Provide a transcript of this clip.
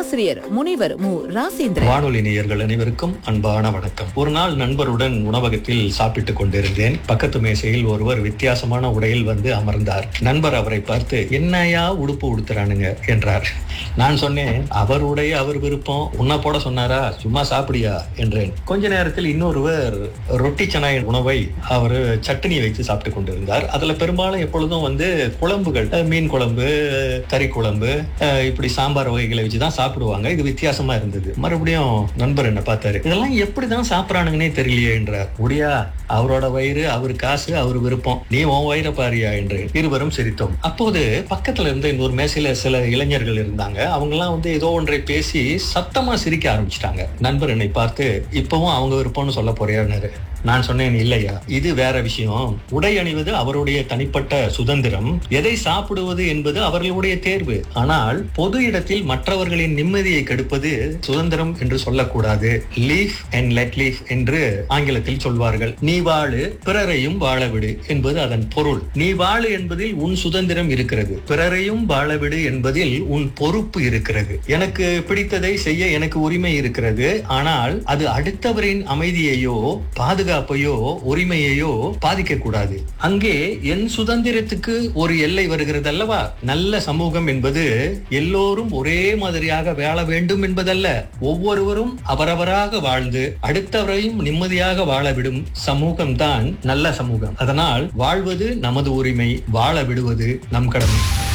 பேராசிரியர் முனைவர் மு ராசேந்திரன் வானொலி நேயர்கள் அனைவருக்கும் அன்பான வணக்கம் ஒரு நாள் நண்பருடன் உணவகத்தில் சாப்பிட்டுக் கொண்டிருந்தேன் பக்கத்து மேசையில் ஒருவர் வித்தியாசமான உடையில் வந்து அமர்ந்தார் நண்பர் அவரை பார்த்து என்னையா உடுப்பு உடுத்துறானுங்க என்றார் நான் சொன்னேன் அவருடைய அவர் விருப்பம் உன்னை போட சொன்னாரா சும்மா சாப்பிடியா என்றேன் கொஞ்ச நேரத்தில் இன்னொருவர் ரொட்டி சனாய் உணவை அவர் சட்னி வைத்து சாப்பிட்டு கொண்டிருந்தார் அதுல பெரும்பாலும் எப்பொழுதும் வந்து குழம்புகள் அஹ், மீன் குழம்பு கறி குழம்பு அஹ், இப்படி சாம்பார் வகைகளை வச்சுதான் சாப்பிடுவாங்க இது வித்தியாசமா இருந்தது மறுபடியும் நண்பர் என்ன பார்த்தாரு இதெல்லாம் எப்படிதான் சாப்பிடறானுங்கன்னே தெரியலையே என்றார் முடியா அவரோட வயிறு அவர் காசு அவர் விருப்பம் நீ உன் வயிறை பாரியா என்று இருவரும் சிரித்தோம் அப்போது பக்கத்துல இருந்த இன்னொரு மேசையில சில இளைஞர்கள் இருந்தாங்க அவங்க எல்லாம் வந்து ஏதோ ஒன்றை பேசி சத்தமா சிரிக்க ஆரம்பிச்சிட்டாங்க நண்பர் என்னை பார்த்து இப்பவும் அவங்க விருப்பம்னு சொல்ல போறியாரு நான் சொன்னேன் இல்லையா இது வேற விஷயம் உடை அணிவது அவருடைய தனிப்பட்ட சுதந்திரம் எதை சாப்பிடுவது என்பது அவர்களுடைய தேர்வு ஆனால் பொது இடத்தில் மற்றவர்களின் நிம்மதியை கெடுப்பது சுதந்திரம் என்று சொல்லக்கூடாது லீஃப் அண்ட் லெட் லீஃப் என்று ஆங்கிலத்தில் சொல்வார்கள் நீ வாழு பிறரையும் வாழ விடு என்பது அதன் பொருள் நீ வாழு என்பதில் உன் சுதந்திரம் இருக்கிறது பிறரையும் வாழ விடு என்பதில் உன் பொறுப்பு இருக்கிறது எனக்கு பிடித்ததை செய்ய எனக்கு உரிமை இருக்கிறது ஆனால் அது அடுத்தவரின் அமைதியையோ பாதுகாப்பையோ உரிமையையோ பாதிக்க கூடாது அங்கே என் சுதந்திரத்துக்கு ஒரு எல்லை வருகிறது அல்லவா நல்ல சமூகம் என்பது எல்லோரும் ஒரே மாதிரியாக வாழ வேண்டும் என்பதல்ல ஒவ்வொருவரும் அவரவராக வாழ்ந்து அடுத்தவரையும் நிம்மதியாக வாழ விடும் சமூகம்தான் நல்ல சமூகம் அதனால் வாழ்வது நமது உரிமை வாழ விடுவது நம் கடமை